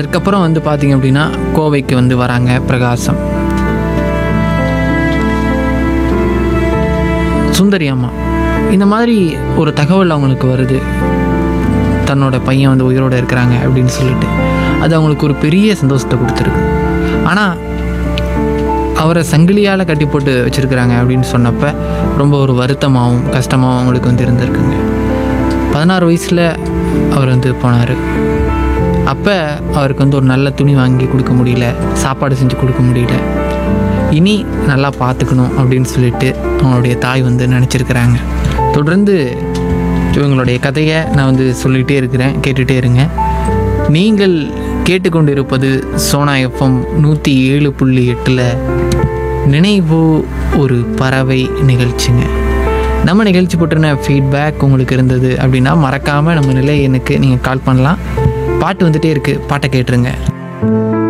அதுக்கப்புறம் வந்து பார்த்தீங்க அப்படின்னா கோவைக்கு வந்து வராங்க பிரகாசம் சுந்தரி அம்மா இந்த மாதிரி ஒரு தகவல் அவங்களுக்கு வருது தன்னோட பையன் வந்து உயிரோடு இருக்கிறாங்க அப்படின்னு சொல்லிட்டு அது அவங்களுக்கு ஒரு பெரிய சந்தோஷத்தை கொடுத்துருக்கு ஆனால் அவரை சங்கிலியால் கட்டி போட்டு வச்சுருக்கிறாங்க அப்படின்னு சொன்னப்போ ரொம்ப ஒரு வருத்தமாகவும் கஷ்டமாகவும் அவங்களுக்கு வந்து இருந்திருக்குங்க பதினாறு வயசில் அவர் வந்து போனார் அப்போ அவருக்கு வந்து ஒரு நல்ல துணி வாங்கி கொடுக்க முடியல சாப்பாடு செஞ்சு கொடுக்க முடியல இனி நல்லா பார்த்துக்கணும் அப்படின்னு சொல்லிட்டு அவங்களுடைய தாய் வந்து நினச்சிருக்கிறாங்க தொடர்ந்து இவங்களுடைய கதையை நான் வந்து சொல்லிகிட்டே இருக்கிறேன் கேட்டுகிட்டே இருங்க நீங்கள் கேட்டுக்கொண்டிருப்பது சோனா எஃப்எம் நூற்றி ஏழு புள்ளி எட்டில் நினைவு ஒரு பறவை நிகழ்ச்சிங்க நம்ம நிகழ்ச்சி பற்றின ஃபீட்பேக் உங்களுக்கு இருந்தது அப்படின்னா மறக்காமல் நம்ம நிலை எனக்கு நீங்கள் கால் பண்ணலாம் பாட்டு வந்துட்டே இருக்குது பாட்டை கேட்டுருங்க